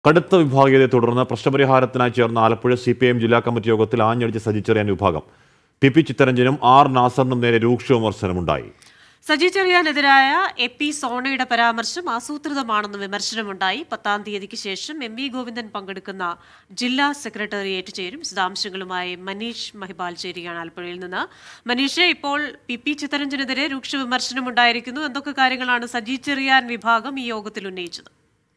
കടുത്ത വിഭാഗീയതയെ തുടർന്ന് പ്രശ്നപരിഹാരത്തിനായി ചേർന്ന ആലപ്പുഴ സി പി എം ജില്ലാ കമ്മിറ്റി യോഗത്തിൽ ആഞ്ഞടിച്ച് സജിച്ചെറിയാൻ വിഭാഗം പി പി ചിത്തരഞ്ജനും ആർ നാസറിനും നേരെ രൂക്ഷ വിമർശനമുണ്ടായി സജി ചെറിയാനെതിരായ എ പി സോണയുടെ പരാമർശം ആസൂത്രിതമാണെന്ന് വിമർശനമുണ്ടായി പത്താം തീയതിക്ക് ശേഷം എം വി ഗോവിന്ദൻ പങ്കെടുക്കുന്ന ജില്ലാ സെക്രട്ടേറിയറ്റ് ചേരും വിശദാംശങ്ങളുമായി മനീഷ് മഹിബാൽ ചേരുകയാണ് ആലപ്പുഴയിൽ നിന്ന് മനീഷ് ഇപ്പോൾ പി പി ചിത്തരഞ്ജനെതിരെ രൂക്ഷ വിമർശനമുണ്ടായിരിക്കുന്നു എന്തൊക്കെ കാര്യങ്ങളാണ് സജി ചെറിയാൻ വിഭാഗം ഈ യോഗത്തിൽ ഉന്നയിച്ചത്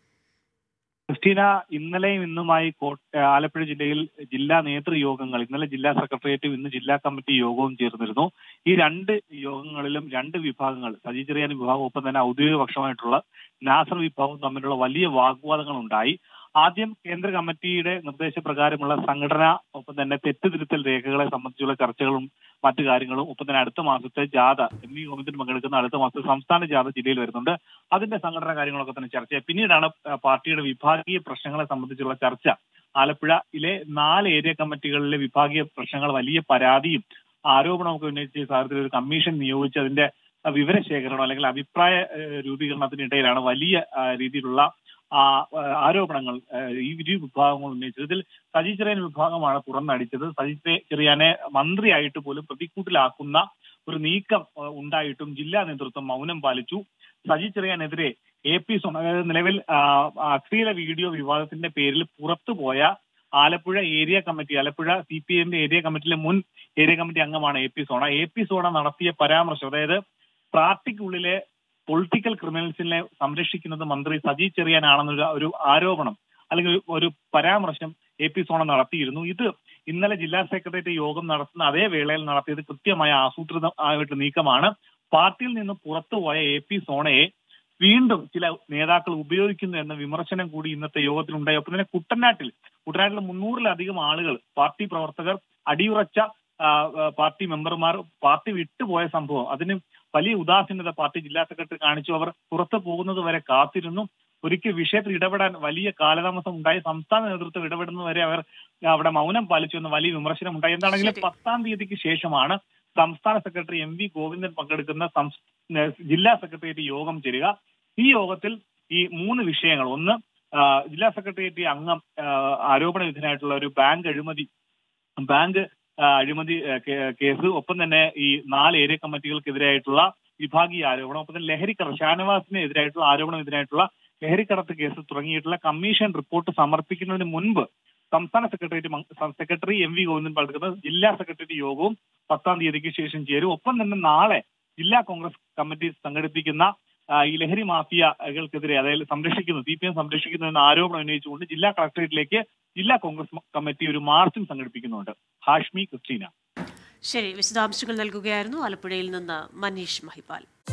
ക്രിസ്റ്റീന ഇന്നലെയും ഇന്നുമായി കോട്ട ആലപ്പുഴ ജില്ലയിൽ ജില്ലാ നേതൃയോഗങ്ങൾ ഇന്നലെ ജില്ലാ സെക്രട്ടേറിയറ്റും ഇന്ന് ജില്ലാ കമ്മിറ്റി യോഗവും ചേർന്നിരുന്നു ഈ രണ്ട് യോഗങ്ങളിലും രണ്ട് വിഭാഗങ്ങൾ സജി ചെറിയാൻ വിഭാഗം ഒപ്പം തന്നെ ഔദ്യോഗിക പക്ഷമായിട്ടുള്ള നാസർ വിഭാഗവും തമ്മിലുള്ള വലിയ വാഗ്വാദങ്ങൾ ഉണ്ടായി ആദ്യം കേന്ദ്ര കമ്മിറ്റിയുടെ നിർദ്ദേശപ്രകാരമുള്ള സംഘടന ഒപ്പം തന്നെ തെറ്റുതിരുത്തൽ രേഖകളെ സംബന്ധിച്ചുള്ള ചർച്ചകളും മറ്റു കാര്യങ്ങളും ഒപ്പം തന്നെ അടുത്ത മാസത്തെ ജാഥ എം വി ഗോവിന്ദൻ പങ്കെടുക്കുന്ന അടുത്ത മാസത്തെ സംസ്ഥാന ജാഥ ജില്ലയിൽ വരുന്നുണ്ട് അതിന്റെ സംഘടന കാര്യങ്ങളൊക്കെ തന്നെ ചർച്ചയായി പിന്നീടാണ് ആ, പാർട്ടിയുടെ വിഭാഗീയ പ്രശ്നങ്ങളെ സംബന്ധിച്ചുള്ള ചർച്ച ആലപ്പുഴയിലെ നാല് ഏരിയ കമ്മിറ്റികളിലെ വിഭാഗീയ പ്രശ്നങ്ങൾ വലിയ പരാതിയും ആരോപണമൊക്കെ ഉന്നയിച്ച ഈ സാഹചര്യത്തിൽ ഒരു കമ്മീഷൻ നിയോഗിച്ച് അതിന്റെ ആ, വിവരശേഖരണം അല്ലെങ്കിൽ അഭിപ്രായ ഏഹ്, രൂപീകരണത്തിനിടയിലാണ് വലിയ ആ, രീതിയിലുള്ള ആ, ആ, ആരോപണങ്ങൾ ആ, ഈ ഇരു വിഭാഗങ്ങൾ ഉന്നയിച്ചത് ഇതിൽ സജി ചെറിയാൻ വിഭാഗമാണ് തുറന്നടിച്ചത് സജി ചെറിയാനെ മന്ത്രിയായിട്ട് പോലും പ്രതിക്കൂട്ടിലാക്കുന്ന ഒരു നീക്കം ആ, ഉണ്ടായിട്ടും ജില്ലാ നേതൃത്വം മൗനം പാലിച്ചു സജി ചെറിയാനെതിരെ എ പി സോൺ അതായത് നിലവിൽ ആ, അശ്ലീല വീഡിയോ വിവാദത്തിന്റെ പേരിൽ പുറത്തുപോയ Alappuzha area committee Alappuzha C P എമ്മിന്റെ ഏരിയ കമ്മിറ്റിയിലെ മുൻ ഏരിയ കമ്മിറ്റി അംഗമാണ് A P Sona A P Sona നടത്തിയ പരാമർശം അതായത് പാർട്ടിക്കുള്ളിലെ പൊളിറ്റിക്കൽ ക്രിമിനൽസിനെ സംരക്ഷിക്കുന്നത് മന്ത്രി സജി ചെറിയാനാണെന്നൊരു ഒരു ആരോപണം അല്ലെങ്കിൽ ഒരു- ഒരു പരാമർശം എ പി സോണ നടത്തിയിരുന്നു ഇത് ഇന്നലെ ജില്ലാ സെക്രട്ടേറിയറ്റ് യോഗം നടത്തുന്ന അതേ വേളയിൽ നടത്തിയത് കൃത്യമായ ആസൂത്രിതമായിട്ട് നീക്കമാണ് പാർട്ടിയിൽ നിന്ന് പുറത്തുപോയ എ പി സോണയെ വീണ്ടും ചില നേതാക്കൾ ഉപയോഗിക്കുന്നു എന്ന വിമർശനം കൂടി ഇന്നത്തെ യോഗത്തിൽ ഉണ്ടായി ഒപ്പം തന്നെ കുട്ടനാട്ടിൽ കുട്ടനാട്ടിൽ മുന്നൂറിലധികം ആളുകൾ പാർട്ടി പ്രവർത്തകർ അടിയുറച്ച ആ, ആ, പാർട്ടി മെമ്പർമാർ പാർട്ടി വിട്ടുപോയ സംഭവം അതിന് വലിയ ഉദാസീനത പാർട്ടി ജില്ലാ സെക്രട്ടറി കാണിച്ചു അവർ പുറത്തു പോകുന്നത് വരെ കാത്തിരുന്നു ഒരിക്കൽ വിഷയത്തിൽ ഇടപെടാൻ വലിയ കാലതാമസം ഉണ്ടായി സംസ്ഥാന നേതൃത്വം ഇടപെടുന്നത് വരെ അവർ അവിടെ മൗനം പാലിച്ചു എന്ന വലിയ വിമർശനം ഉണ്ടായി എന്താണെങ്കിലും ശരി. പത്താം തീയതിക്ക് ശേഷമാണ് സംസ്ഥാന സെക്രട്ടറി എം വി ഗോവിന്ദൻ പങ്കെടുക്കുന്ന സംസ്- ഏഹ് ജില്ലാ സെക്രട്ടേറിയറ്റ് യോഗം ചേരുക ഈ യോഗത്തിൽ ഈ മൂന്ന് വിഷയങ്ങൾ ഒന്ന് ആ, ജില്ലാ സെക്രട്ടേറിയറ്റ് അംഗം ആ, ആരോപണ വിധേയനായിട്ടുള്ള ഒരു ബാങ്ക് അഴിമതി ബാങ്ക് ആ, അഴിമതി ആ, കേ- കേസ് ഒപ്പം തന്നെ ഈ നാല് ഏരിയ കമ്മിറ്റികൾക്കെതിരായിട്ടുള്ള വിഭാഗീയ ആരോപണം ഒപ്പം തന്നെ ലഹരിക്കടത്ത് ഷാനവാസിന് എതിരായിട്ടുള്ള ആരോപണത്തിനായിട്ടുള്ള ലഹരിക്കടത്ത് കേസ് തുടങ്ങിയിട്ടുള്ള കമ്മീഷൻ റിപ്പോർട്ട് സമർപ്പിക്കുന്നതിന് മുൻപ് സംസ്ഥാന സെക്രട്ടേറിയറ്റ് മംഗ- സെക്രട്ടറി എം വി ഗോവിന്ദൻ പങ്കെടുക്കുന്ന ജില്ലാ സെക്രട്ടേറിയറ്റ് യോഗവും പത്താം തീയതിക്ക് ശേഷം ചേരും ഒപ്പം തന്നെ നാളെ ജില്ലാ കോൺഗ്രസ് കമ്മിറ്റി സംഘടിപ്പിക്കുന്ന ആ, ഈ ലഹരി മാഫിയകൾക്കെതിരെ അതായത് സംരക്ഷിക്കുന്നു സി പി എം സംരക്ഷിക്കുന്നു എന്ന ആരോപണം ഉന്നയിച്ചുകൊണ്ട് ജില്ലാ കളക്ടറേറ്റിലേക്ക് ജില്ലാ കോൺഗ്രസ് കമ്മിറ്റി ഒരു മാർച്ചും സംഘടിപ്പിക്കുന്നുണ്ട് ഹാഷ്മി ക്രിസ്റ്റീന ശരി വിശദാംശങ്ങൾ നൽകുകയായിരുന്നു ആലപ്പുഴയിൽ നിന്ന് മനീഷ് മഹിബാൽ